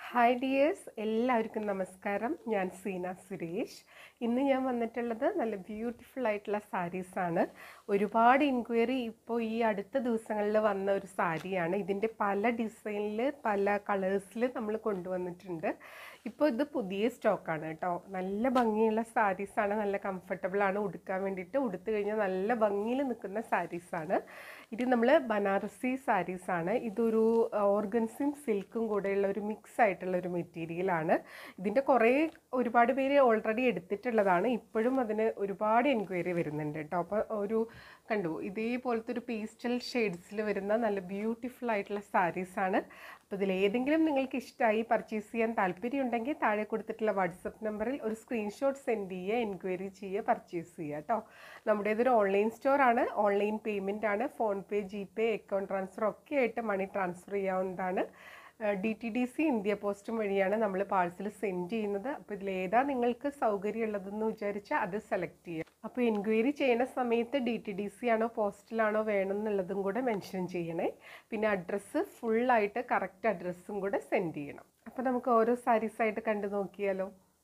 hi dears എല്ലാവർക്കും നമസ്കാരം ഞാൻ സീന സുരേഷ് ഇന്ന് ഞാൻ വന്നിട്ടുള്ളത് നല്ല ബ്യൂട്ടിഫുൾ ആയിട്ടുള്ള സാരീസാണ് ഒരുപാട് ഇൻക്വയറി ഇപ്പോൾ ഈ അടുത്ത ദിവസങ്ങളിൽ വന്ന ഒരു സാരിയാണ് ഇതിൻ്റെ പല ഡിസൈനിൽ പല കളേഴ്സിൽ നമ്മൾ കൊണ്ടുവന്നിട്ടുണ്ട് ഇപ്പോൾ ഇത് പുതിയ സ്റ്റോക്കാണ് കേട്ടോ നല്ല ഭംഗിയുള്ള സാരീസാണ് നല്ല കംഫർട്ടബിൾ ആണ് ഉടുക്കാൻ വേണ്ടിയിട്ട് ഉടുത്തു കഴിഞ്ഞാൽ നല്ല ഭംഗിയിൽ നിൽക്കുന്ന സാരീസാണ് ഇത് നമ്മൾ ബനാറസി സാരീസാണ് ഇതൊരു ഓർഗൻസും സിൽക്കും കൂടെയുള്ള ഒരു മിക്സ് ആയിട്ടുള്ള ഒരു മെറ്റീരിയലാണ് ഇതിൻ്റെ കുറേ ഒരുപാട് പേര് ഓൾറെഡി എടുത്തിട്ടുള്ളതാണ് ഇപ്പോഴും അതിന് ഒരുപാട് എൻക്വയറി വരുന്നുണ്ട് കേട്ടോ അപ്പോൾ ഒരു കണ്ടു ഇതേപോലത്തെ ഒരു പേസ്റ്റൽ ഷെയ്ഡ്സിൽ വരുന്ന നല്ല ബ്യൂട്ടിഫുൾ ആയിട്ടുള്ള സാരീസാണ് അപ്പോൾ ഇതിൽ ഏതെങ്കിലും നിങ്ങൾക്ക് ഇഷ്ടമായി പർച്ചേസ് ചെയ്യാൻ താല്പര്യമുണ്ടെങ്കിൽ താഴെ കൊടുത്തിട്ടുള്ള വാട്സപ്പ് നമ്പറിൽ ഒരു സ്ക്രീൻഷോട്ട് സെൻഡ് ചെയ്യുക എൻക്വയറി ചെയ്യുക പർച്ചേസ് ചെയ്യുക കേട്ടോ നമ്മുടേതൊരു ഓൺലൈൻ സ്റ്റോർ ആണ് ഓൺലൈൻ പേയ്മെൻ്റ് ആണ് PhonePe G pay account transfer ഒക്കെ ആയിട്ട് മണി ട്രാൻസ്ഫർ ചെയ്യാവുന്നതാണ് D T D C India പോസ്റ്റും വഴിയാണ് നമ്മൾ പാഴ്സൽ സെൻഡ് ചെയ്യുന്നത് അപ്പോൾ ഇതിലേതാ നിങ്ങൾക്ക് സൗകര്യമുള്ളതെന്ന് വിചാരിച്ചാൽ അത് സെലക്ട് ചെയ്യുക അപ്പോൾ എൻക്വയറി ചെയ്യുന്ന സമയത്ത് ഡി ടി ഡി സി ആണോ പോസ്റ്റിലാണോ വേണമെന്നുള്ളതും കൂടെ മെൻഷൻ ചെയ്യണേ പിന്നെ അഡ്രസ്സ് ഫുള്ളായിട്ട് കറക്റ്റ് അഡ്രസ്സും കൂടെ സെൻഡ് ചെയ്യണം അപ്പോൾ നമുക്ക് ഓരോ സാരീസായിട്ട് കണ്ടു നോക്കിയാലോ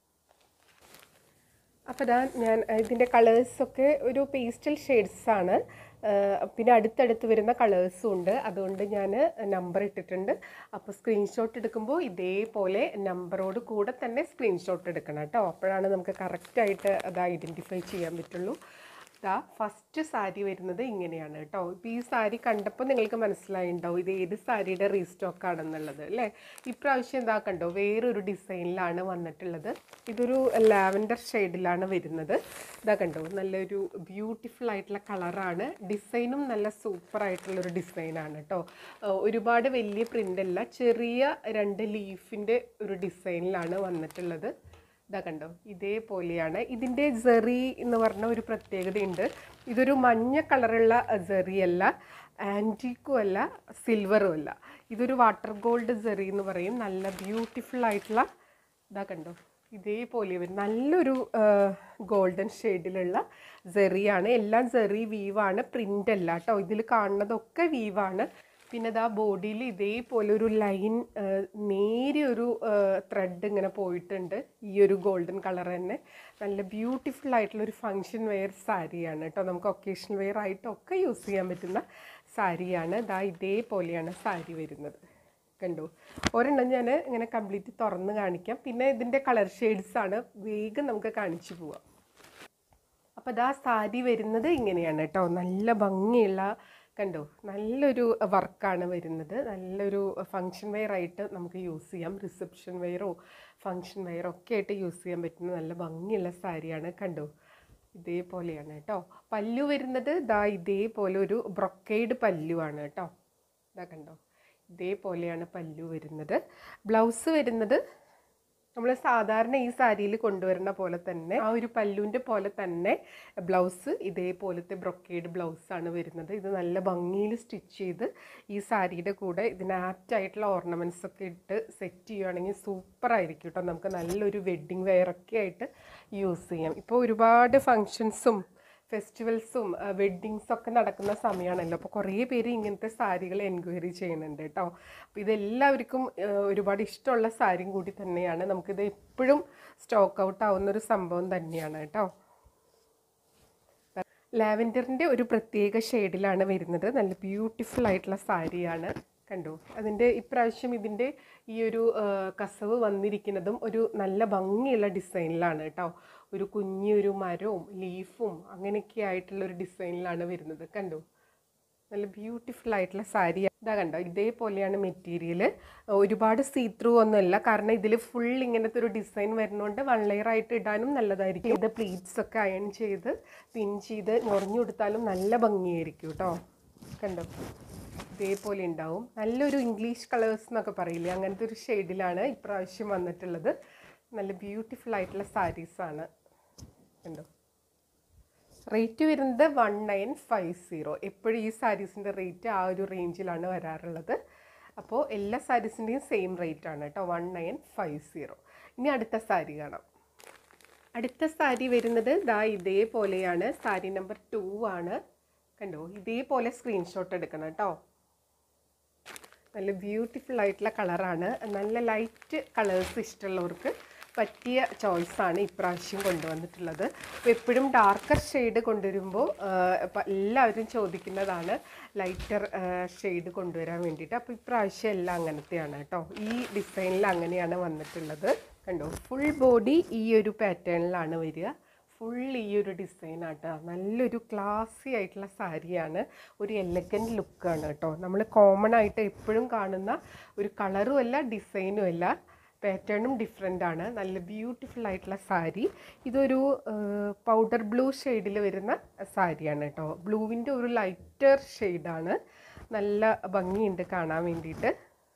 അപ്പോൾ ഇതാ ഞാൻ ഇതിൻ്റെ കളേഴ്സൊക്കെ ഒരു പേസ്റ്റൽ ഷെയ്ഡ്സാണ് പിന്നെ അടുത്തടുത്ത് വരുന്ന കളേഴ്സും ഉണ്ട് അതുകൊണ്ട് ഞാൻ നമ്പർ ഇട്ടിട്ടുണ്ട് അപ്പോൾ സ്ക്രീൻഷോട്ട് എടുക്കുമ്പോൾ ഇതേപോലെ നമ്പറോട് കൂടെ തന്നെ സ്ക്രീൻഷോട്ട് എടുക്കണം കേട്ടോ അപ്പോഴാണ് നമുക്ക് കറക്റ്റായിട്ട് അത് ഐഡൻറ്റിഫൈ ചെയ്യാൻ പറ്റുള്ളൂ ഇതാ ഫസ്റ്റ് സാരി വരുന്നത് ഇങ്ങനെയാണ് കേട്ടോ ഇപ്പോൾ ഈ സാരി കണ്ടപ്പോൾ നിങ്ങൾക്ക് മനസ്സിലായിണ്ടാവും ഇത് ഏത് സാരിയുടെ റീസ്റ്റോക്ക് ആണെന്നുള്ളത് അല്ലേ ഇപ്രാവശ്യം എന്താ കണ്ടോ വേറൊരു ഡിസൈനിലാണ് വന്നിട്ടുള്ളത് ഇതൊരു ലാവൻഡർ ഷെയ്ഡിലാണ് വരുന്നത് ഇതാ കണ്ടോ നല്ലൊരു ബ്യൂട്ടിഫുൾ ആയിട്ടുള്ള കളറാണ് ഡിസൈനും നല്ല സൂപ്പർ ആയിട്ടുള്ളൊരു ഡിസൈനാണ് കേട്ടോ ഒരുപാട് വലിയ പ്രിൻ്റ് അല്ല ചെറിയ രണ്ട് ലീഫിൻ്റെ ഒരു ഡിസൈനിലാണ് വന്നിട്ടുള്ളത് ഇതാ കണ്ടോ ഇതേപോലെയാണ് ഇതിൻ്റെ ജെറി എന്ന് പറഞ്ഞ ഒരു പ്രത്യേകതയുണ്ട് ഇതൊരു മഞ്ഞ കളറുള്ള ജെറി അല്ല ആൻറ്റീക്കും അല്ല സിൽവറും അല്ല ഇതൊരു വാട്ടർ ഗോൾഡ് ജെറി എന്ന് പറയും നല്ല ബ്യൂട്ടിഫുൾ ആയിട്ടുള്ള ഇതാ കണ്ടോ ഇതേപോലെ വരും നല്ലൊരു ഗോൾഡൻ ഷെയ്ഡിലുള്ള ജെറിയാണ് എല്ലാം ജെറി വീവാണ് പ്രിൻ്റ് അല്ല കേട്ടോ ഇതിൽ കാണുന്നതൊക്കെ വീവാണ് പിന്നെ ഇതാ ബോഡിയിൽ ഇതേപോലെ ഒരു ലൈൻ നേരിയൊരു ത്രെഡ് ഇങ്ങനെ പോയിട്ടുണ്ട് ഈ ഒരു ഗോൾഡൻ കളർ തന്നെ നല്ല ബ്യൂട്ടിഫുൾ ആയിട്ടുള്ള ഒരു ഫങ്ഷൻ വെയർ സാരിയാണ് കേട്ടോ നമുക്ക് ഒക്കേഷണൽ വെയർ ആയിട്ടൊക്കെ യൂസ് ചെയ്യാൻ പറ്റുന്ന സാരിയാണ് ഇതാ ഇതേപോലെയാണ് സാരി വരുന്നത് കണ്ടു ഒരെണ്ണം ഞാൻ ഇങ്ങനെ കംപ്ലീറ്റ് തുറന്ന് കാണിക്കാം പിന്നെ ഇതിൻ്റെ കളർ ഷെയ്ഡ്സ് ആണ് വേഗം നമുക്ക് കാണിച്ചു പോവാം അപ്പോൾ ഇതാ സാരി വരുന്നത് ഇങ്ങനെയാണ് കേട്ടോ നല്ല ഭംഗിയുള്ള കണ്ടോ നല്ലൊരു വർക്കാണ് വരുന്നത് നല്ലൊരു ഫങ്ഷൻ വെയർ ആയിട്ട് നമുക്ക് യൂസ് ചെയ്യാം റിസപ്ഷൻ വെയറോ ഫങ്ഷൻ വെയറോ ഒക്കെ ആയിട്ട് യൂസ് ചെയ്യാൻ പറ്റുന്ന നല്ല ഭംഗിയുള്ള സാരിയാണ് കണ്ടോ ഇതേപോലെയാണ് കേട്ടോ പല്ലു വരുന്നത് ദാ ഇതേപോലെ ഒരു ബ്രൊക്കേഡ് പല്ലുവാണ് കേട്ടോ ഇതാ കണ്ടോ ഇതേപോലെയാണ് പല്ലു വരുന്നത് ബ്ലൗസ് വരുന്നത് നമ്മൾ സാധാരണ ഈ സാരിയിൽ കൊണ്ടുവരുന്ന പോലെ തന്നെ ആ ഒരു പല്ലുവിൻ്റെ പോലെ തന്നെ ബ്ലൗസ് ഇതേപോലത്തെ ബ്രൊക്കേഡ് ബ്ലൗസാണ് വരുന്നത് ഇത് നല്ല ഭംഗിയിൽ സ്റ്റിച്ച് ചെയ്ത് ഈ സാരിയുടെ കൂടെ ഇതിന് ആപ്റ്റായിട്ടുള്ള ഓർണമെൻറ്റ്സ് ഒക്കെ ഇട്ട് സെറ്റ് ചെയ്യുകയാണെങ്കിൽ സൂപ്പറായിരിക്കും കേട്ടോ നമുക്ക് നല്ലൊരു വെഡ്ഡിങ് വെയറൊക്കെ ആയിട്ട് യൂസ് ചെയ്യാം ഇപ്പോൾ ഒരുപാട് ഫങ്ഷൻസും ഫെസ്റ്റിവൽസും വെഡ്ഡിങ്സും ഒക്കെ നടക്കുന്ന സമയമാണല്ലോ അപ്പോൾ കുറേ പേര് ഇങ്ങനത്തെ സാരികൾ എൻക്വയറി ചെയ്യുന്നുണ്ട് കേട്ടോ അപ്പോൾ ഇതെല്ലാവർക്കും ഒരുപാട് ഇഷ്ടമുള്ള സാരിയും കൂടി തന്നെയാണ് നമുക്കിത് എപ്പോഴും സ്റ്റോക്ക് ഔട്ട് ആവുന്ന ഒരു സംഭവം തന്നെയാണ് കേട്ടോ ലാവൻഡറിൻ്റെ ഒരു പ്രത്യേക ഷെയ്ഡിലാണ് വരുന്നത് നല്ല ബ്യൂട്ടിഫുൾ ആയിട്ടുള്ള സാരിയാണ് കണ്ടു അതിൻ്റെ ഇപ്രാവശ്യം ഇതിൻ്റെ ഈ ഒരു കസവ് വന്നിരിക്കുന്നതും ഒരു നല്ല ഭംഗിയുള്ള ഡിസൈനിലാണ് കേട്ടോ ഒരു കുഞ്ഞൊരു മരവും ലീഫും അങ്ങനെയൊക്കെ ആയിട്ടുള്ള ഒരു ഡിസൈനിലാണ് വരുന്നത് കണ്ടു നല്ല ബ്യൂട്ടിഫുൾ ആയിട്ടുള്ള സാരി ഇതാ കണ്ടോ ഇതേപോലെയാണ് മെറ്റീരിയൽ ഒരുപാട് സീ ത്രൂ ഒന്നുമല്ല കാരണം ഇതിൽ ഫുൾ ഇങ്ങനത്തെ ഒരു ഡിസൈൻ വരുന്നതുകൊണ്ട് വൺ ലെയർ ആയിട്ട് ഇടാനും നല്ലതായിരിക്കും ഇത് പ്ലീറ്റ്സ് ഒക്കെ അയൺ ചെയ്ത് പിൻ ചെയ്ത് ഞൊറിഞ്ഞു കൊടുത്താലും നല്ല ഭംഗിയായിരിക്കും കേട്ടോ കണ്ടോ ഇതേപോലെ ഉണ്ടാവും നല്ലൊരു ഇംഗ്ലീഷ് കളേഴ്സ് എന്നൊക്കെ പറയില്ലേ അങ്ങനത്തെ ഒരു ഷെയ്ഡിലാണ് ഇപ്രാവശ്യം വന്നിട്ടുള്ളത് നല്ല ബ്യൂട്ടിഫുൾ ആയിട്ടുള്ള സാരീസാണ് കണ്ടോ റേറ്റ് വരുന്നത് വൺ നയൻ ഫൈവ് സീറോ എപ്പോഴും ഈ സാരീസിൻ്റെ റേറ്റ് ആ ഒരു റേഞ്ചിലാണ് വരാറുള്ളത് അപ്പോൾ എല്ലാ സാരീസിൻ്റെയും സെയിം റേറ്റ് ആണ് കേട്ടോ വൺ നയൻ ഫൈവ് സീറോ ഇനി അടുത്ത സാരി കാണാം അടുത്ത സാരി വരുന്നത് ദാ ഇതേപോലെയാണ് സാരി നമ്പർ ടു ആണ് കണ്ടോ ഇതേപോലെ സ്ക്രീൻഷോട്ട് എടുക്കണം കേട്ടോ നല്ല ബ്യൂട്ടിഫുൾ ആയിട്ടുള്ള കളറാണ് നല്ല ലൈറ്റ് കളേഴ്സ് ഇഷ്ടമുള്ളവർക്ക് പറ്റിയ ചോയ്സാണ് ഇപ്രാവശ്യം കൊണ്ടുവന്നിട്ടുള്ളത് അപ്പോൾ എപ്പോഴും ഡാർക്കർ ഷെയ്ഡ് കൊണ്ടുവരുമ്പോൾ ഇപ്പം എല്ലാവരും ചോദിക്കുന്നതാണ് ലൈറ്റർ ഷെയ്ഡ് കൊണ്ടുവരാൻ വേണ്ടിയിട്ട് അപ്പോൾ ഇപ്രാവശ്യം എല്ലാം അങ്ങനത്തെയാണ് കേട്ടോ ഈ ഡിസൈനിൽ അങ്ങനെയാണ് വന്നിട്ടുള്ളത് കണ്ടോ ഫുൾ ബോഡി ഈ ഒരു പാറ്റേണിലാണ് വരിക ഫുൾ ഈ ഒരു ഡിസൈനാട്ടോ നല്ലൊരു ക്ലാസി ആയിട്ടുള്ള സാരിയാണ് ഒരു എലഗൻറ്റ് ലുക്കാണ് കേട്ടോ നമ്മൾ കോമൺ ആയിട്ട് എപ്പോഴും കാണുന്ന ഒരു കളറും അല്ല ഡിസൈനും അല്ല പാറ്റേണും ഡിഫറെൻ്റ് ആണ് നല്ല ബ്യൂട്ടിഫുൾ ആയിട്ടുള്ള സാരി ഇതൊരു പൗഡർ ബ്ലൂ ഷെയ്ഡിൽ വരുന്ന സാരിയാണ് കേട്ടോ ബ്ലൂവിൻ്റെ ഒരു ലൈറ്റർ ഷെയ്ഡാണ് നല്ല ഭംഗിയുണ്ട് കാണാൻ വേണ്ടിയിട്ട്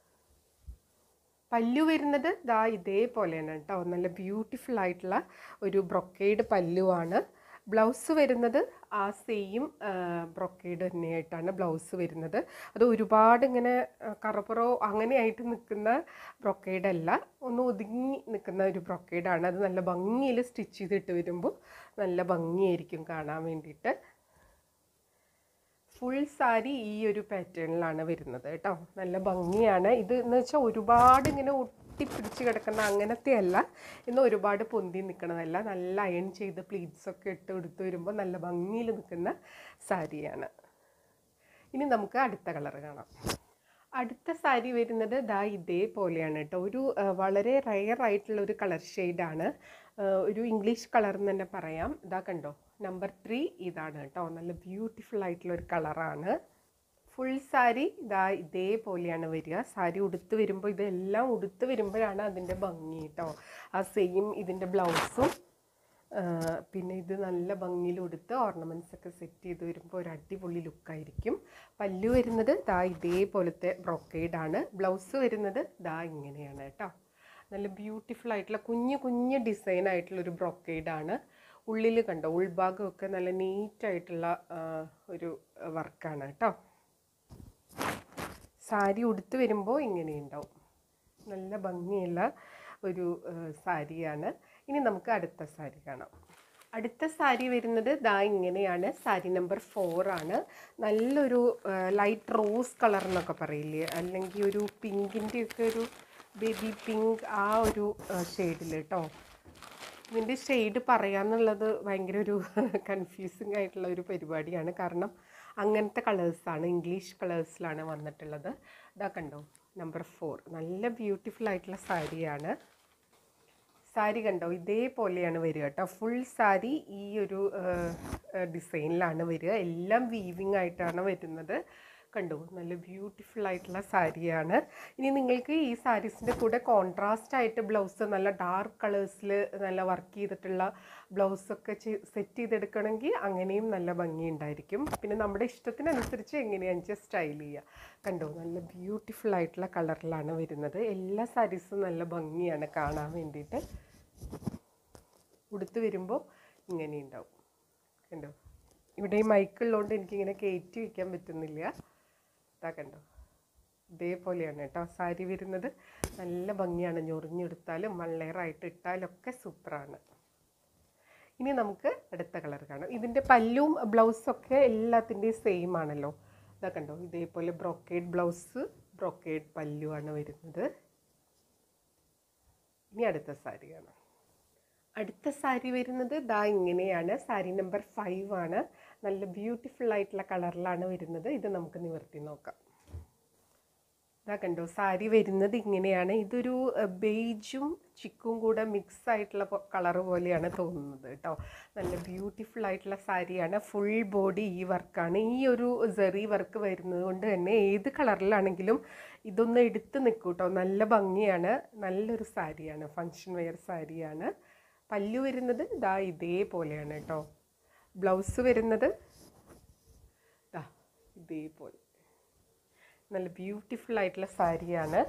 പല്ലു വരുന്നത് ദാ ഇതേപോലെയാണ് കേട്ടോ നല്ല ബ്യൂട്ടിഫുൾ ആയിട്ടുള്ള ഒരു ബ്രൊക്കേഡ് പല്ലുവാണ് ബ്ലൗസ് വരുന്നത് ആ സെയിം ബ്രൊക്കേഡ് തന്നെയായിട്ടാണ് ബ്ലൗസ് വരുന്നത് അത് ഒരുപാട് ഇങ്ങനെ ആ, കറപ്പുറോ അങ്ങനെയായിട്ട് നിൽക്കുന്ന ബ്രൊക്കേഡ് അല്ല ഒന്ന് ഒതുങ്ങി നിൽക്കുന്ന ഒരു ബ്രൊക്കേഡാണ് അത് നല്ല ഭംഗിയിൽ സ്റ്റിച്ച് ചെയ്തിട്ട് വരുമ്പോൾ നല്ല ഭംഗിയായിരിക്കും കാണാൻ വേണ്ടിയിട്ട് ഫുൾ സാരി ഈ ഒരു പാറ്റേണിലാണ് വരുന്നത് കേട്ടോ നല്ല ഭംഗിയാണ് ഇത് എന്ന് വെച്ചാൽ ഒരുപാട് ഇങ്ങനെ ഒട്ടിപ്പിടിച്ച് കിടക്കുന്ന അങ്ങനത്തെ അല്ല ഇന്ന് ഒരുപാട് പൊന്തി നിൽക്കണതല്ല നല്ല അയൺ ചെയ്ത് പ്ലീറ്റ്സ് ഒക്കെ ഇട്ട് എടുത്ത് വരുമ്പോൾ നല്ല ഭംഗിയിൽ നിൽക്കുന്ന സാരിയാണ് ഇനി നമുക്ക് അടുത്ത കളർ കാണാം അടുത്ത സാരി വരുന്നത് ദാ ഇതേപോലെയാണ് കേട്ടോ ഒരു ആ, വളരെ റയർ ആയിട്ടുള്ള ഒരു കളർ ഷെയ്ഡാണ് ഒരു ഇംഗ്ലീഷ് കളർ എന്ന് തന്നെ പറയാം ഇതാ കണ്ടോ നമ്പർ ത്രീ ഇതാണ് കേട്ടോ നല്ല ബ്യൂട്ടിഫുൾ ആയിട്ടുള്ള ഒരു കളറാണ് ഫുൾ സാരി ഇതാ ഇതേപോലെയാണ് വരിക സാരി ഉടുത്ത് വരുമ്പോൾ ഇതെല്ലാം ഉടുത്ത് വരുമ്പോഴാണ് അതിൻ്റെ ഭംഗി കേട്ടോ ആ സെയിം ഇതിൻ്റെ ബ്ലൗസും ആ, പിന്നെ ഇത് നല്ല ഭംഗിയിൽ ഉടുത്ത് ഓർണമെൻറ്റ്സ് ഒക്കെ സെറ്റ് ചെയ്ത് വരുമ്പോൾ ഒരു അടിപൊളി ലുക്കായിരിക്കും പല്ലു വരുന്നത് ദാ ഇതേപോലത്തെ ബ്രൊക്കേഡാണ് ബ്ലൗസ് വരുന്നത് ദാ ഇങ്ങനെയാണ് കേട്ടോ നല്ല ബ്യൂട്ടിഫുൾ ആയിട്ടുള്ള കുഞ്ഞു കുഞ്ഞു ഡിസൈൻ ആയിട്ടുള്ള ഒരു ബ്രൊക്കേഡാണ് ഉള്ളിൽ കണ്ടോ ഉൾഭാഗമൊക്കെ നല്ല നീറ്റായിട്ടുള്ള ഒരു വർക്കാണ് കേട്ടോ സാരി ഉടുത്ത് വരുമ്പോൾ ഇങ്ങനെയുണ്ടാവും നല്ല ഭംഗിയുള്ള ഒരു ആ, സാരിയാണ് ഇനി നമുക്ക് അടുത്ത സാരി കാണാം അടുത്ത സാരി വരുന്നത് ദാ ഇങ്ങനെയാണ് സാരി നമ്പർ ഫോർ ആണ് നല്ലൊരു ലൈറ്റ് റോസ് കളർ എന്നൊക്കെ പറയില്ലേ അല്ലെങ്കിൽ ഒരു പിങ്കിൻ്റെ ഒക്കെ ഒരു ബേബി പിങ്ക് ആ ഒരു ഷെയ്ഡിൽ കേട്ടോ ഇതിൻ്റെ ഷെയ്ഡ് പറയാന്നുള്ളത് ഭയങ്കര ഒരു കൺഫ്യൂസിങ് ആയിട്ടുള്ള ഒരു പരിപാടിയാണ് കാരണം അങ്ങനത്തെ കളേഴ്സാണ് ഇംഗ്ലീഷ് കളേഴ്സിലാണ് വന്നിട്ടുള്ളത് ഇതാ കണ്ടോ നമ്പർ ഫോർ നല്ല ബ്യൂട്ടിഫുൾ ആയിട്ടുള്ള സാരിയാണ് സാരി കണ്ടോ ഇതേപോലെയാണ് വരിക കേട്ടോ ഫുൾ സാരി ഈ ഒരു ഡിസൈനിലാണ് വരിക എല്ലാം വീവിങ് ആയിട്ടാണ് വരുന്നത് കണ്ടോ നല്ല ബ്യൂട്ടിഫുൾ ആയിട്ടുള്ള സാരിയാണ് ഇനി നിങ്ങൾക്ക് ഈ സാരീസിൻ്റെ കൂടെ കോൺട്രാസ്റ്റ് ആയിട്ട് ബ്ലൗസ് നല്ല ഡാർക്ക് കളേഴ്സിൽ നല്ല വർക്ക് ചെയ്തിട്ടുള്ള ബ്ലൗസൊക്കെ സെറ്റ് ചെയ്തെടുക്കണമെങ്കിൽ അങ്ങനെയും നല്ല ഭംഗിയുണ്ടായിരിക്കും പിന്നെ നമ്മുടെ ഇഷ്ടത്തിനനുസരിച്ച് എങ്ങനെയാണെന്ന് വെച്ചാൽ സ്റ്റൈൽ ചെയ്യുക കണ്ടോ നല്ല ബ്യൂട്ടിഫുൾ ആയിട്ടുള്ള കളറിലാണ് വരുന്നത് എല്ലാ സാരീസും നല്ല ഭംഗിയാണ് കാണാൻ വേണ്ടിയിട്ട് ഉടുത്ത് വരുമ്പോൾ ഇങ്ങനെ ഉണ്ടാവും കണ്ടോ ഇവിടെ ഈ മൈക്കുള്ളതുകൊണ്ട് എനിക്കിങ്ങനെ കയറ്റി വയ്ക്കാൻ പറ്റുന്നില്ല ഇതാ കണ്ടോ ഇതേപോലെയാണ് കേട്ടോ സാരി വരുന്നത് നല്ല ഭംഗിയാണ് ഞൊറിഞ്ഞെടുത്താലും മള്ളേറായിട്ട് ഇട്ടാലും ഒക്കെ സൂപ്പറാണ് ഇനി നമുക്ക് അടുത്ത കളർ കാണാം ഇതിൻ്റെ പല്ലും ബ്ലൗസൊക്കെ എല്ലാത്തിൻ്റെയും സെയിം ആണല്ലോ ഇതാ കണ്ടോ ഇതേപോലെ ബ്രൊക്കേഡ് ബ്ലൗസ് ബ്രൊക്കേഡ് പല്ലുവാണ് വരുന്നത് ഇനി അടുത്ത സാരി കാണാം അടുത്ത സാരി വരുന്നത് ദാ ഇങ്ങനെയാണ് സാരി നമ്പർ ഫൈവ് ആണ് നല്ല ബ്യൂട്ടിഫുൾ ആയിട്ടുള്ള കളറിലാണ് വരുന്നത് ഇത് നമുക്ക് നിവർത്തി നോക്കാം ഇതാ കണ്ടോ സാരി വരുന്നത് ഇങ്ങനെയാണ് ഇതൊരു ബേജും ചിക്കും കൂടെ മിക്സ് ആയിട്ടുള്ള കളർ പോലെയാണ് തോന്നുന്നത് കേട്ടോ നല്ല ബ്യൂട്ടിഫുൾ ആയിട്ടുള്ള സാരിയാണ് ഫുൾ ബോഡി ഈ വർക്കാണ് ഈ ഒരു സെറി വർക്ക് വരുന്നത് കൊണ്ട് തന്നെ ഏത് കളറിലാണെങ്കിലും ഇതൊന്ന് എടുത്ത് നിൽക്കും കേട്ടോ നല്ല ഭംഗിയാണ് നല്ലൊരു സാരിയാണ് ഫങ്ഷൻ വെയർ സാരിയാണ് പല്ലു വരുന്നത് ഇതാ ഇതേപോലെയാണ് കേട്ടോ ബ്ലൗസ് വരുന്നത് ദാ ഇതേപോലെ നല്ല ബ്യൂട്ടിഫുൾ ആയിട്ടുള്ള സാരിയാണ്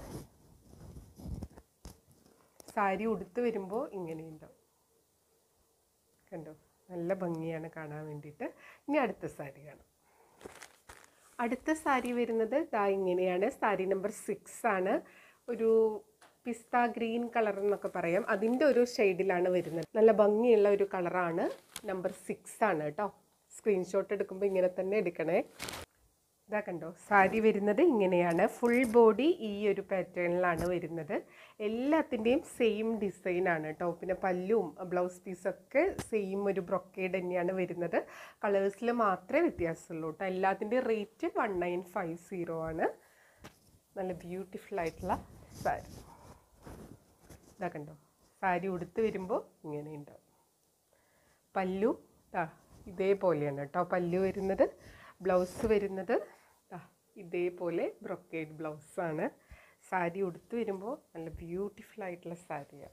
സാരി ഉടുത്ത് വരുമ്പോൾ ഇങ്ങനെയുണ്ടാവും കണ്ടോ നല്ല ഭംഗിയാണ് കാണാൻ വേണ്ടിയിട്ട് ഇനി അടുത്ത സാരി കാണാം അടുത്ത സാരി വരുന്നത് ദാ ഇങ്ങനെയാണ് സാരി നമ്പർ സിക്സ് ആണ് ഒരു പിസ്ത ഗ്രീൻ കളർ എന്നൊക്കെ പറയാം അതിൻ്റെ ഒരു ഷെയ്ഡിലാണ് വരുന്നത് നല്ല ഭംഗിയുള്ള ഒരു കളറാണ് നമ്പർ സിക്സ് ആണ് കേട്ടോ സ്ക്രീൻഷോട്ട് എടുക്കുമ്പോൾ ഇങ്ങനെ തന്നെ എടുക്കണേ ഇതാ കണ്ടോ സാരി വരുന്നത് ഇങ്ങനെയാണ് ഫുൾ ബോഡി ഈ ഒരു പാറ്റേണിലാണ് വരുന്നത് എല്ലാത്തിൻ്റെയും സെയിം ഡിസൈനാണ് കേട്ടോ പിന്നെ പല്ലും ബ്ലൗസ് പീസൊക്കെ സെയിം ഒരു ബ്രൊക്കേഡ് തന്നെയാണ് വരുന്നത് കളേഴ്സിൽ മാത്രമേ വ്യത്യാസമുള്ളൂ കേട്ടോ എല്ലാത്തിൻ്റെയും rate one nine five zero ആണ് നല്ല ബ്യൂട്ടിഫുൾ ആയിട്ടുള്ള സാരി ഇതാ കണ്ടോ സാരി ഉടുത്ത് വരുമ്പോൾ ഇങ്ങനെ ഉണ്ടാവും പല്ലു ദാ ഇതേപോലെയാണ് കേട്ടോ പല്ലു വരുന്നത് ബ്ലൗസ് വരുന്നത് ദാ ഇതേപോലെ ബ്രൊക്കേഡ് ബ്ലൗസാണ് സാരി ഉടുത്ത് വരുമ്പോൾ നല്ല ബ്യൂട്ടിഫുൾ ആയിട്ടുള്ള സാരിയാണ്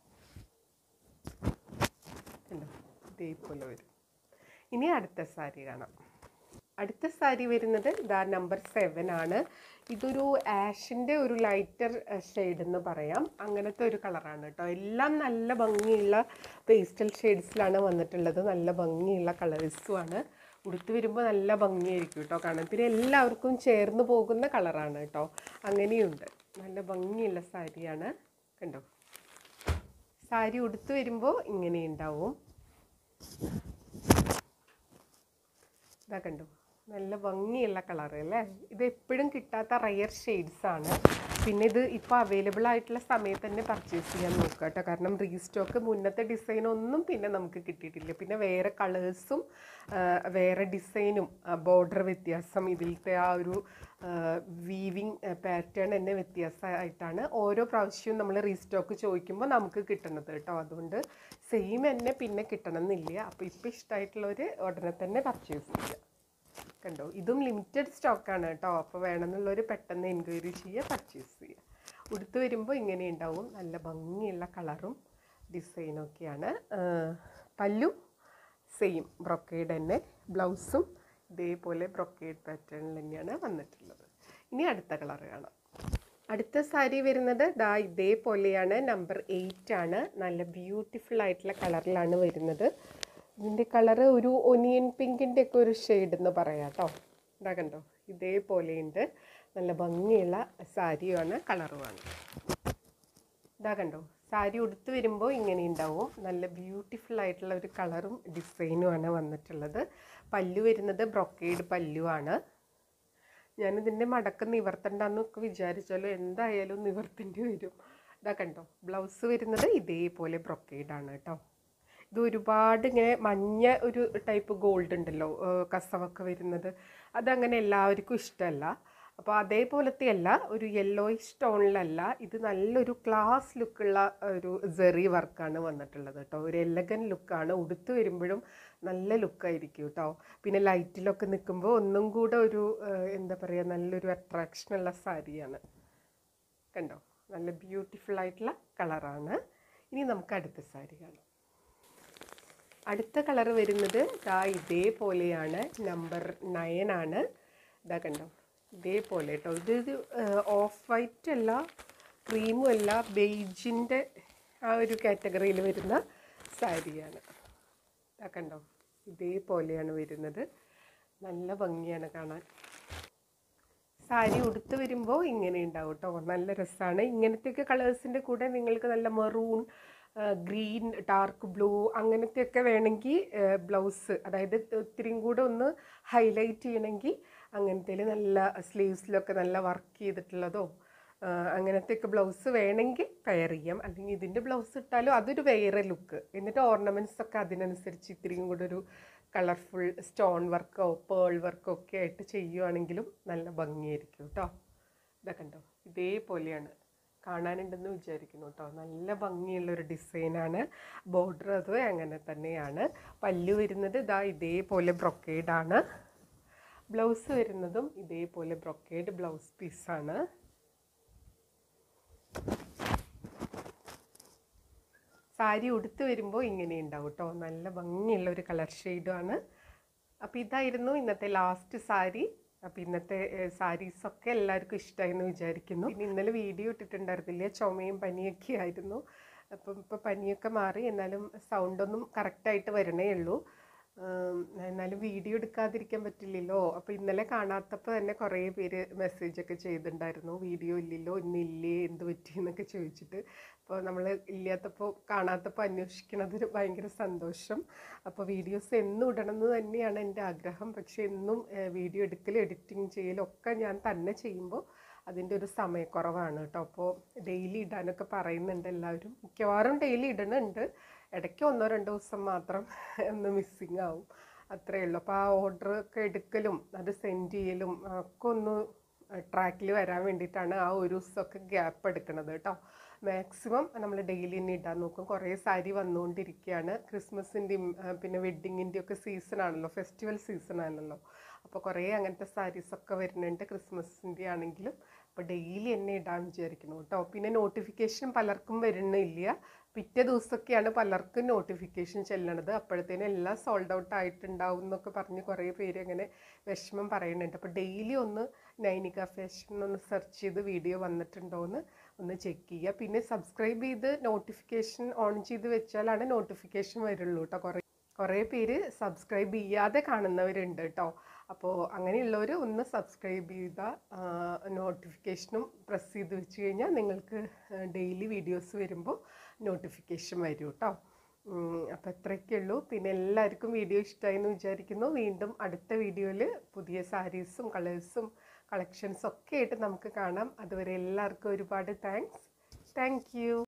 കണ്ടോ ഇതേപോലെ വരും ഇനി അടുത്ത സാരി കാണാം അടുത്ത സാരി വരുന്നത് ഇതാ നമ്പർ സെവൻ ആണ് ഇതൊരു ആഷിൻ്റെ ഒരു ലൈറ്റർ ഷെയ്ഡ് എന്ന് പറയാം അങ്ങനത്തെ ഒരു കളറാണ് കേട്ടോ എല്ലാം നല്ല ഭംഗിയുള്ള പേസ്റ്റൽ ഷെയ്ഡ്സിലാണ് വന്നിട്ടുള്ളത് നല്ല ഭംഗിയുള്ള കളേഴ്സുമാണ് ഉടുത്ത് വരുമ്പോൾ നല്ല ഭംഗിയായിരിക്കും കേട്ടോ കാണാൻ പിന്നെ എല്ലാവർക്കും ചേർന്ന് പോകുന്ന കളറാണ് കേട്ടോ അങ്ങനെയുണ്ട് നല്ല ഭംഗിയുള്ള സാരിയാണ് കണ്ടോ സാരി ഉടുത്ത് വരുമ്പോൾ ഇങ്ങനെ ഉണ്ടാവും ഇതാ കണ്ടു നല്ല ഭംഗിയുള്ള കളർ അല്ലേ ഇത് എപ്പോഴും കിട്ടാത്ത റയർ ഷെയ്ഡ്സ് ആണ് പിന്നെ ഇത് ഇപ്പോൾ അവൈലബിൾ ആയിട്ടുള്ള സമയത്ത് തന്നെ പർച്ചേസ് ചെയ്യാൻ നോക്കുക കേട്ടോ കാരണം റീസ്റ്റോക്ക് മുന്നത്തെ ഡിസൈൻ ഒന്നും പിന്നെ നമുക്ക് കിട്ടിയിട്ടില്ല പിന്നെ വേറെ കളേഴ്സും വേറെ ഡിസൈനും ബോർഡർ വ്യത്യാസം ഇതിലത്തെ ആ ഒരു വീവിങ് പാറ്റേൺ തന്നെ വ്യത്യാസമായിട്ടാണ് ഓരോ പ്രാവശ്യവും നമ്മൾ റീസ്റ്റോക്ക് ചോദിക്കുമ്പോൾ നമുക്ക് കിട്ടുന്നത് കേട്ടോ അതുകൊണ്ട് സെയിം തന്നെ പിന്നെ കിട്ടണം എന്നില്ല അപ്പോൾ ഇപ്പോൾ ഇഷ്ടമായിട്ടുള്ളവർ ഉടനെ തന്നെ പർച്ചേസ് ചെയ്യുക കണ്ടോ ഇതും ലിമിറ്റഡ് സ്റ്റോക്കാണ് കേട്ടോ അപ്പോൾ വേണമെന്നുള്ളവർ പെട്ടെന്ന് എൻക്വയറി ചെയ്യുക പർച്ചേസ് ചെയ്യുക ഉടുത്ത് വരുമ്പോൾ ഇങ്ങനെ ഉണ്ടാവും നല്ല ഭംഗിയുള്ള കളറും ഡിസൈനും ഒക്കെയാണ് പല്ലു സെയിം ബ്രൊക്കേഡ് തന്നെ ബ്ലൗസും ഇതേപോലെ ബ്രൊക്കേഡ് പാറ്റേണിൽ തന്നെയാണ് വന്നിട്ടുള്ളത് ഇനി അടുത്ത കളർ കാണാം അടുത്ത സാരി വരുന്നത് ദാ ഇതേപോലെയാണ് നമ്പർ എയ്റ്റ് ആണ് നല്ല ബ്യൂട്ടിഫുൾ ആയിട്ടുള്ള കളറിലാണ് വരുന്നത് ഇതിൻ്റെ കളറ് ഒരു ഒനിയൻ പിങ്കിൻ്റെ ഒക്കെ ഒരു ഷെയ്ഡ് എന്ന് പറയാം കേട്ടോ ഇതാ കണ്ടോ ഇതേപോലെയുണ്ട് നല്ല ഭംഗിയുള്ള സാരിയുമാണ് കളറുമാണ് ഇതാ കണ്ടോ സാരി ഉടുത്ത് വരുമ്പോൾ ഇങ്ങനെ ഉണ്ടാവും നല്ല ബ്യൂട്ടിഫുൾ ആയിട്ടുള്ള ഒരു കളറും ഡിസൈനുമാണ് വന്നിട്ടുള്ളത് പല്ലു വരുന്നത് ബ്രൊക്കേഡ് പല്ലുവാണ് ഞാനിതിൻ്റെ മടക്കം നിവർത്തണ്ടെന്നൊക്കെ വിചാരിച്ചാലും എന്തായാലും നിവർത്തേണ്ടി വരും ഇതാ കണ്ടോ ബ്ലൗസ് വരുന്നത് ഇതേപോലെ ബ്രൊക്കേഡാണ് കേട്ടോ ഇത് ഒരുപാട് ഇങ്ങനെ മഞ്ഞ ഒരു ടൈപ്പ് ഗോൾഡ് ഉണ്ടല്ലോ ഏഹ് കസവൊക്കെ വരുന്നത് അതങ്ങനെ എല്ലാവർക്കും ഇഷ്ടമല്ല അപ്പോൾ അതേപോലത്തെ അല്ല ഒരു യെല്ലോയിഷ് ടോണിലല്ല ഇത് നല്ലൊരു ക്ലാസ് ലുക്കുള്ള ഒരു സെറി വർക്കാണ് വന്നിട്ടുള്ളത് കേട്ടോ ഒരു എലഗൻ ലുക്കാണ് ഉടുത്ത് വരുമ്പോഴും നല്ല ലുക്കായിരിക്കും കേട്ടോ പിന്നെ ലൈറ്റിലൊക്കെ നിൽക്കുമ്പോൾ ഒന്നും കൂടെ ഒരു ഏഹ് എന്താ പറയുക നല്ലൊരു അട്രാക്ഷനുള്ള സാരിയാണ് കണ്ടോ നല്ല ബ്യൂട്ടിഫുൾ ആയിട്ടുള്ള കളറാണ് ഇനി നമുക്ക് അടുത്ത സാരി കാണാം അടുത്ത കളർ വരുന്നത് ദാ ഇതേപോലെയാണ് നമ്പർ നയൻ ആണ് ഇതാ കണ്ടോ ഇതേപോലെ കേട്ടോ ഇത് ഇത് ഓഫ് വൈറ്റ് അല്ല ക്രീമും അല്ല ബെയ്ജിൻ്റെ ആ ഒരു കാറ്റഗറിയിൽ വരുന്ന സാരിയാണ് ഇതാ കണ്ടോ ഇതേപോലെയാണ് വരുന്നത് നല്ല ഭംഗിയാണ് കാണാൻ സാരി ഉടുത്ത് വരുമ്പോൾ ഇങ്ങനെ ഉണ്ടാവും കേട്ടോ നല്ല രസമാണ് ഇങ്ങനത്തെയൊക്കെ കളേഴ്സിൻ്റെ കൂടെ നിങ്ങൾക്ക് നല്ല മെറൂൺ ഗ്രീൻ ഡാർക്ക് ബ്ലൂ അങ്ങനത്തെയൊക്കെ വേണമെങ്കിൽ ബ്ലൗസ് അതായത് ഇത്തിരിയും കൂടെ ഒന്ന് ഹൈലൈറ്റ് ചെയ്യണമെങ്കിൽ അങ്ങനത്തേൽ നല്ല സ്ലീവ്സിലൊക്കെ നല്ല വർക്ക് ചെയ്തിട്ടുള്ളതോ ആ, അങ്ങനത്തെയൊക്കെ ബ്ലൗസ് വേണമെങ്കിൽ പെയർ ചെയ്യാം അല്ലെങ്കിൽ ഇതിൻ്റെ ബ്ലൗസ് ഇട്ടാലും അതൊരു വേറെ ലുക്ക് എന്നിട്ട് ഓർണമെൻറ്റ്സ് ഒക്കെ അതിനനുസരിച്ച് ഇത്തിരിയും കൂടെ ഒരു കളർഫുൾ സ്റ്റോൺ വർക്കോ പേൾ വർക്കോ ഒക്കെ ആയിട്ട് ചെയ്യുവാണെങ്കിലും നല്ല ഭംഗിയായിരിക്കും കേട്ടോ ഇതൊക്കെ കണ്ടോ ഇതേപോലെയാണ് കാണാനുണ്ടെന്ന് വിചാരിക്കുന്നു കേട്ടോ നല്ല ഭംഗിയുള്ള ഒരു ഡിസൈനാണ് ബോർഡർ അത് അങ്ങനെ തന്നെയാണ് പല്ലു വരുന്നത് ഇതാ ഇതേപോലെ ബ്രൊക്കേഡാണ് ബ്ലൗസ് വരുന്നതും ഇതേപോലെ ബ്രൊക്കേഡ് ബ്ലൗസ് പീസാണ് സാരി ഉടുത്ത് വരുമ്പോൾ ഇങ്ങനെ ഉണ്ടാവും കേട്ടോ നല്ല ഭംഗിയുള്ള ഒരു കളർ ഷെയ്ഡുമാണ് അപ്പോൾ ഇതായിരുന്നു ഇന്നത്തെ ലാസ്റ്റ് സാരി അപ്പോൾ ഇന്നത്തെ സാരീസൊക്കെ എല്ലാവർക്കും ഇഷ്ടമായി എന്ന് വിചാരിക്കുന്നു പിന്നെ ഇന്നലെ വീഡിയോ ഇട്ടിട്ടുണ്ടായിരുന്നില്ല ചുമയും പനിയൊക്കെ ആയിരുന്നു അപ്പം ഇപ്പോൾ പനിയൊക്കെ മാറി എന്നാലും സൗണ്ടൊന്നും കറക്റ്റായിട്ട് വരണേ ഉള്ളൂ ഉം, എന്നാലും വീഡിയോ എടുക്കാതിരിക്കാൻ പറ്റില്ലല്ലോ അപ്പോൾ ഇന്നലെ കാണാത്തപ്പോൾ തന്നെ കുറേ പേര് മെസ്സേജൊക്കെ ചെയ്തിട്ടുണ്ടായിരുന്നു വീഡിയോ ഇല്ലല്ലോ ഇന്നില്ലേ എന്ത് പറ്റി എന്നൊക്കെ ചോദിച്ചിട്ട് അപ്പോൾ നമ്മൾ ഇല്ലാത്തപ്പോൾ കാണാത്തപ്പോൾ അന്വേഷിക്കണത് ഒരു ഭയങ്കര സന്തോഷം അപ്പോൾ വീഡിയോസ് എന്നും ഇടണമെന്ന് തന്നെയാണ് എൻ്റെ ആഗ്രഹം പക്ഷേ എന്നും വീഡിയോ എടുക്കലും എഡിറ്റിംഗ് ചെയ്യലും ഒക്കെ ഞാൻ തന്നെ ചെയ്യുമ്പോൾ അതിൻ്റെ ഒരു സമയക്കുറവാണ് കേട്ടോ അപ്പോൾ ഡെയിലി ഇടാനൊക്കെ പറയുന്നുണ്ട് എല്ലാവരും മിക്കവാറും ഡെയിലി ഇടുന്നുണ്ട് ഇടയ്ക്ക് ഒന്നോ രണ്ടോ ദിവസം മാത്രം ഒന്ന് മിസ്സിങ് ആവും അത്രയേ ഉള്ളൂ അപ്പോൾ ആ ഓർഡർ ഒക്കെ എടുക്കലും അത് സെൻഡ് ചെയ്യലും ഒക്കെ ഒന്ന് ട്രാക്കിൽ വരാൻ വേണ്ടിയിട്ടാണ് ആ ഒരു ദിവസമൊക്കെ ഗ്യാപ്പ് എടുക്കുന്നത് കേട്ടോ മാക്സിമം നമ്മൾ ഡെയിലി തന്നെ ഇടാൻ നോക്കും കുറേ സാരി വന്നുകൊണ്ടിരിക്കുകയാണ് ക്രിസ്മസിൻ്റെയും പിന്നെ വെഡ്ഡിങ്ങിൻ്റെയും ഒക്കെ സീസൺ ആണല്ലോ ഫെസ്റ്റിവൽ സീസൺ ആണല്ലോ അപ്പോൾ കുറേ അങ്ങനത്തെ സാരീസൊക്കെ വരുന്നുണ്ട് ക്രിസ്മസിൻ്റെ ആണെങ്കിലും അപ്പോൾ ഡെയിലി എന്നെ ഇടാൻ വിചാരിക്കുന്നു കേട്ടോ പിന്നെ നോട്ടിഫിക്കേഷൻ പലർക്കും വരുന്നില്ല പിറ്റേ ദിവസമൊക്കെയാണ് പലർക്കും നോട്ടിഫിക്കേഷൻ ചെല്ലണത് അപ്പോഴത്തേനും എല്ലാം സോൾഡ് ഔട്ട് ആയിട്ടുണ്ടാവും എന്നൊക്കെ പറഞ്ഞ് കുറേ പേര് അങ്ങനെ വിഷമം പറയുന്നുണ്ട് അപ്പോൾ ഡെയിലി ഒന്ന് നൈനിക ഫാഷൻ ഒന്ന് സെർച്ച് ചെയ്ത് വീഡിയോ വന്നിട്ടുണ്ടോ എന്ന് ഒന്ന് ചെക്ക് ചെയ്യുക പിന്നെ സബ്സ്ക്രൈബ് ചെയ്ത് നോട്ടിഫിക്കേഷൻ ഓൺ ചെയ്ത് വെച്ചാലാണ് നോട്ടിഫിക്കേഷൻ വരുള്ളൂ കേട്ടോ കുറേ കുറേ പേര് സബ്സ്ക്രൈബ് ചെയ്യാതെ കാണുന്നവരുണ്ട് കേട്ടോ അപ്പോൾ അങ്ങനെയുള്ളവർ ഒന്ന് സബ്സ്ക്രൈബ് ചെയ്ത നോട്ടിഫിക്കേഷനും പ്രസ് ചെയ്ത് വെച്ച് കഴിഞ്ഞാൽ നിങ്ങൾക്ക് ഡെയിലി വീഡിയോസ് വരുമ്പോൾ നോട്ടിഫിക്കേഷൻ വരും കേട്ടോ അപ്പോൾ ഇത്രയൊക്കെ ഉള്ളൂ പിന്നെ എല്ലാവർക്കും വീഡിയോ ഇഷ്ടമായി എന്ന് വിചാരിക്കുന്നു വീണ്ടും അടുത്ത വീഡിയോയിൽ പുതിയ സാരീസും കളേഴ്സും കളക്ഷൻസും ഒക്കെ ആയിട്ട് നമുക്ക് കാണാം അതുവരെ എല്ലാവർക്കും ഒരുപാട് താങ്ക്സ് താങ്ക് യു